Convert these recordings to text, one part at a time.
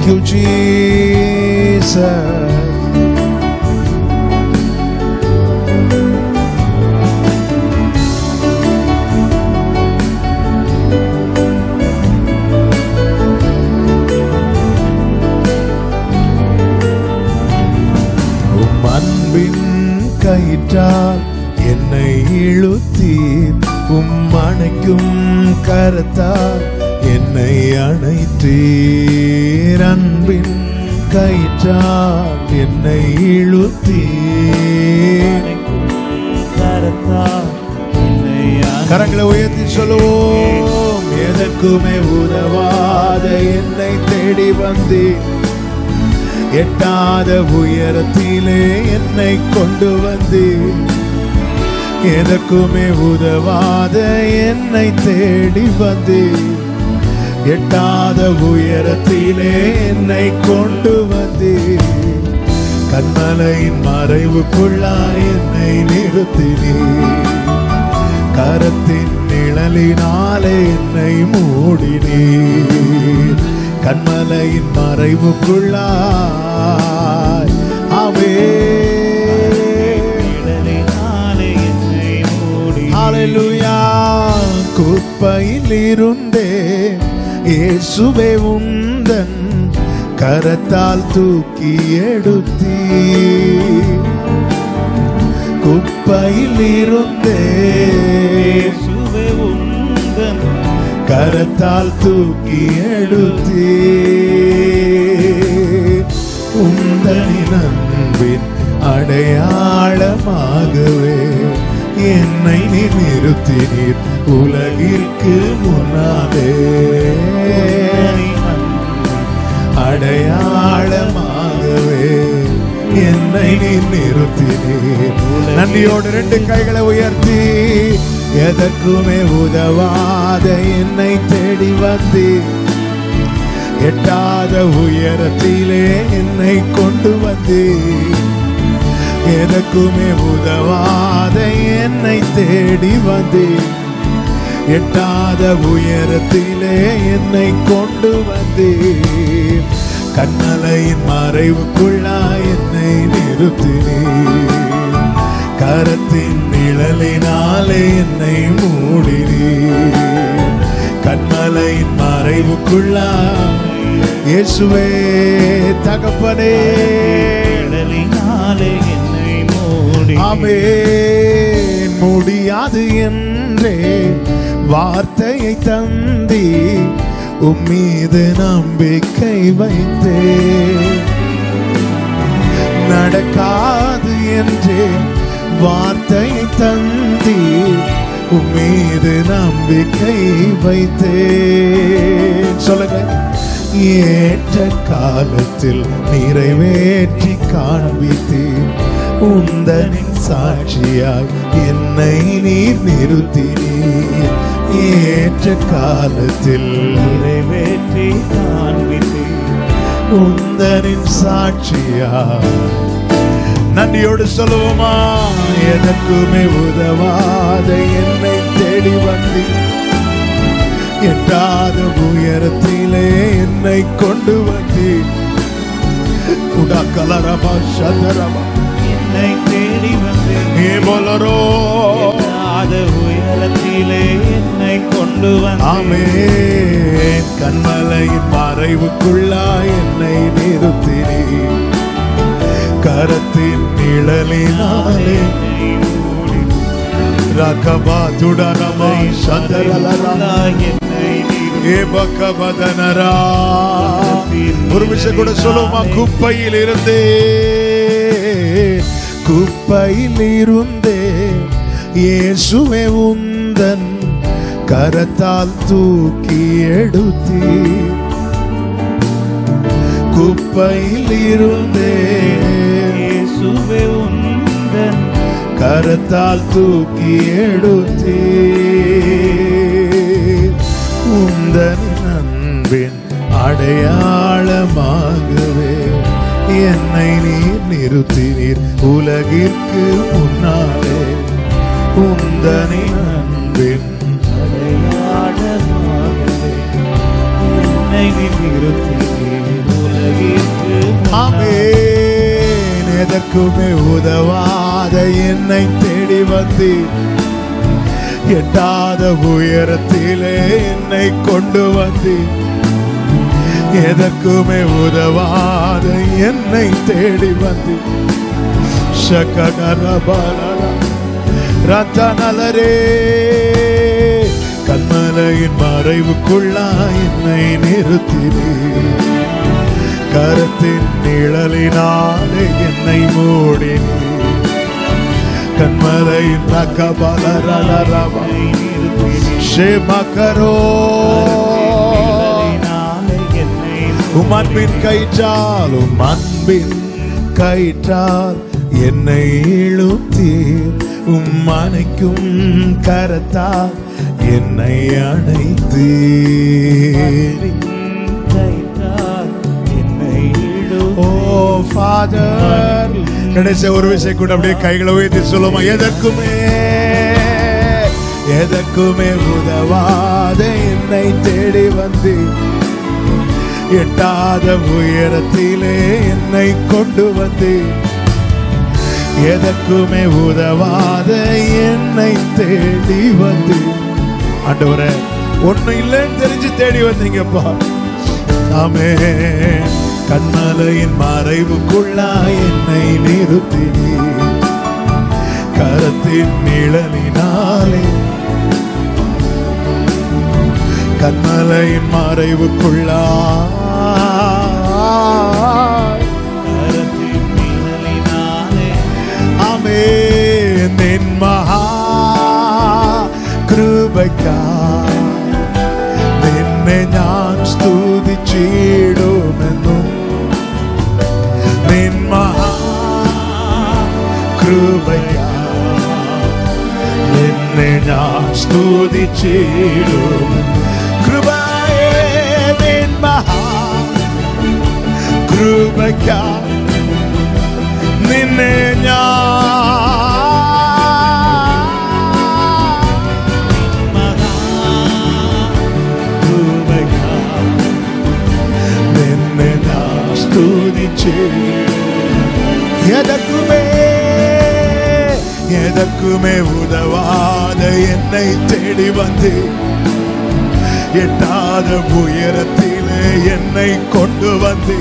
you, Jesus. உம் அன்பின் கயிற்றால் என்னை இழுத்தீர் உம் அணைக்கும் கரத்தால் என்னை அணைத்தீர் அன்பின் கயிற்றால் என்னை இழுத்தீர் கரத்தால் என்னை கரங்களை உயர்த்தி சொல்லுவோம் எதற்குமே உதவாத என்னை தேடி வந்தீர் எட்டாத உயரத்திலே என்னை கொண்டு வந்தீர் எதற்குமே உதவாத என்னை தேடி வந்தீர் எட்டாத உயரத்திலே என்னை கொண்டு வந்தீர் கண்மலையின் மறைவுக்குள்ளாய் என்னை நிறுத்தினீர் கரத்தின் நிழலினாலே என்னை மூடினீர் கண்மலையின் மறைவுக்குள்ளாய் அவே நிழலினாலே என்னை மூடி ஹalleluya குப்பையில் இருந்தே இயேசுவே உந்தன் கரத்தால் தூக்கி எடுத்தீ குப்பையில் இருந்தே இயேசுவே உந்தன் கரத்தால் தூக்கி எடுத்தீ உந்தனின் அன்பின் அடையாளமாகவே என்னை நீ நிறுத்தினீர் உலகிற்கு முன்னாலே அடையாளமாகவே என்னை நீ நிறுத்தினீர் நன்றியோடு ரெண்டு கைகளை உயர்த்தி எதற்குமே உதவாத என்னை தேடி வந்தீர் எட்டாத உயரத்திலே என்னை கொண்டு வந்தீர் எதற்குமே உதவாத என்னை தேடி வந்தீர் எட்டாத உயரத்திலே என்னை கொண்டு வந்தீர் கண்ணலையின் மறைவுக்குள்ளா என்னை நிறுத்தினீர் கரத்தின் நிழலினாலே என்னை மூடினீர் கண்மலையின் மறைவுக்குள்ளா இயேசுவே தகப்பனே நிழலினாலே என்னை மூடி ஆமென் முடியாது என்றே வார்த்தையை தந்தி உம்மீது நம்பிக்கை வைத்தே நடக்காது என்றே வார்த்தையை தந்தி உம்மீது நம்பிக்கை வைத்தே சொல்லுங்க ஏற்ற காலத்தில் நிறைவேற்றி காண்பித்தீர் உந்தனின் சாட்சியாய் என்னை நீர் நிறுத்தினீர் ஏற்ற காலத்தில் நிறைவேற்றி காண்பித்தீர் உந்தனின் சாட்சியாய் நன்றியோடு சொல்லுவோமா எதற்குமே உதவாத என்னை தேடி வந்தீர் எட்டாத உயரத்திலே என்னை கொண்டு வந்தீர் குடா கலரமா சதரமா என்னை தேடி வந்தேன் ஏ போலரோ எட்டாத உயரத்திலே என்னை கொண்டு வந்தேன் ஆமென் கண்மலையின் மறைவுக்குள்ளா என்னை நிறுத்தினீர் கரத்தின் நிழலினாலே என்னை மூடி ரகபா துடனமா சதரலரமா என்னை நீர் ஏ பக்கபதனரா ஒரு விஷயம் கூட சொல்லுமா குப்பையில் இருந்தே குப்பையில் இருந்தே இயேசுவே உந்தன் கரத்தால் தூக்கி எடுத்தீ குப்பையில் இருந்தே இயேசுவே உந்தன் கரத்தால் தூக்கி எடுத்தீ உந்தன் அன்பின் அடையாளமாகவே என்னை நீர் நிறுத்தினீர் உலகிற்கு முன்னாலே உந்தனின் அன்பின் அடையாளமாகவே என்னை நீர் நிறுத்தினீர் எதற்குமே உதவாத என்னை தேடி வந்து எட்டாத உயரத்திலே என்னை கொண்டு வந்து எதற்குமே உதவாத என்னை தேடி வந்து சககரபலரா ரத்தனலரே கண்மலையின் மறைவுக்குள்ளா என்னை நிறுத்தினே கருத்தின் நிழலினாலே என்னை மூடினே கண்மலையின் ரகபலரலரபா ஷேமகரோ உம் அன்பின் கயிற்றால் உம் அன்பின் கயிற்றால் என்னை இழுத்தீர் உம் அணைக்கும் கரத்தால் என்னை அணைத்தீர் ஓ ஃபாதர் கடைசி ஒரு விஷயம் கூட அப்படியே கைகளை உயர்த்தி சொல்லுமா எதற்குமே எதற்குமே உதவாத என்னை தேடி வந்து எட்டாத உயரத்திலே என்னை கொண்டு வந்து எதற்குமே உதவாத என்னை தேடி வந்து ஆண்டவரே ஒண்ணு இல்லைன்னு தெரிஞ்சு தேடி வந்தீங்கப்பா ஆமே கண்மலையின் மறைவுக்குள்ளா என்னை நிறுத்தினீ கரத்தின் நிழலினாலே கண்மலையின் மறைவுக்குள்ளா ஆமே നിൻ മഹാ കൃപയ്ക്കാ നിന്നെ ഞാൻ സ്തുതിച്ചിടുമെന്നും നിൻ മഹാ കൃപയ്ക്കാ നിന്നെ ഞാൻ സ്തുതിച്ചിടും കൃപയേ നിൻ മഹാ കൃപയ്ക്കാ നിന്നെ ഞാൻ നിന്നെ ഞാൻ സ്തുതിച്ച് எதற்குமே எதற்குமே உதவாத என்னை தேடி வந்து எட்டாத உயரத்திலே என்னை கொண்டு வந்து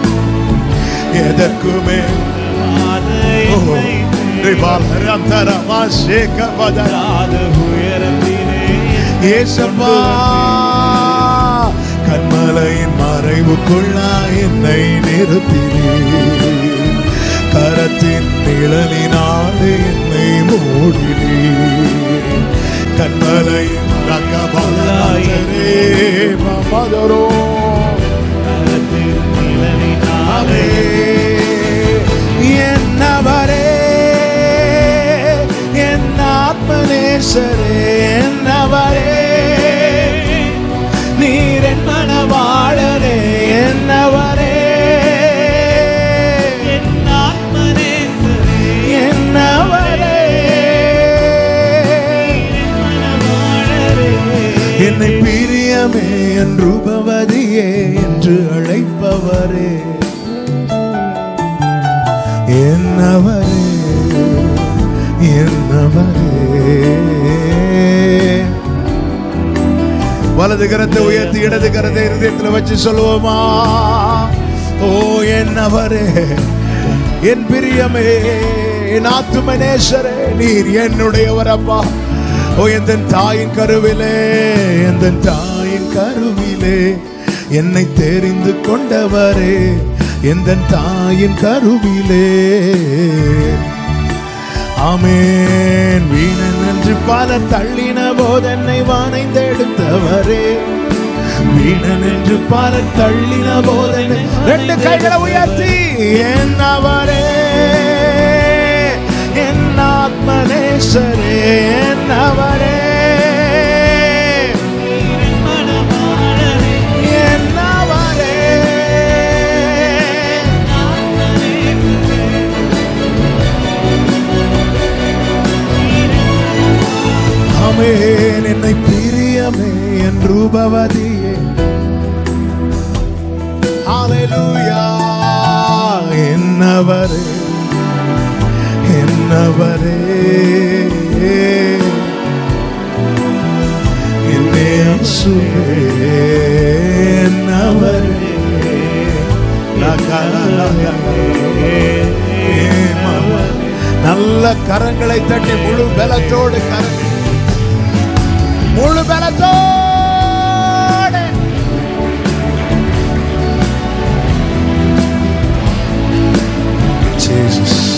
எதற்குமே ஓ, ரிபாலரந்தரமா சேகபதரா. ஏசப்பா கண்மலையின் மறைவுக்குள்ளா என்னை நிறுத்தினே கரத்தின் நிழலினாலே என்னை மூடினே கண்மலையின் ரங்கபலரே மமதரோ ஆமே. என்னவரே என் ஆத்மநேசரே என்னவரே நீர் என் மனவாளரே என்னவரே என்னவரே என்னை பிரியமே என்று உபவதியே என்று அழைப்பவரே என்னவரே என்னவரே வலது கரத்தை உயர்த்தி இடது கரத்தை இருதயத்தில் வச்சு சொல்லுவோமா ஓ என்னவரே என் பிரியமே என் ஆத்துமனேஸ்வரே நீர் என்னுடையவர் அப்பா ஓ எந்த தாயின் கருவிலே எந்த தாயின் கருவிலே என்னை தெரிந்து கொண்டவரே எந்த தாயின் கருவிலே ஆமேன் வீணன் என்று பல தள்ளின போதென்னை வானைந்தெடுத்தவரே வீணன் என்று பல தள்ளின போதென்னை ரெண்டு கைகளை உயர்த்தி என்னவரே என் ஆத்மநேசரே என்னவரே என்னவரே ஆமேன் என்னை பிரியமே என் ரூபவதியே ஹalleluya என்னவரே என்னவரே என் இயேசுவே, என்னவரே நல்ல கரங்களை தட்டி முழு பலத்தோடு கரங்கள் முழு பலத்தோடு Jesus.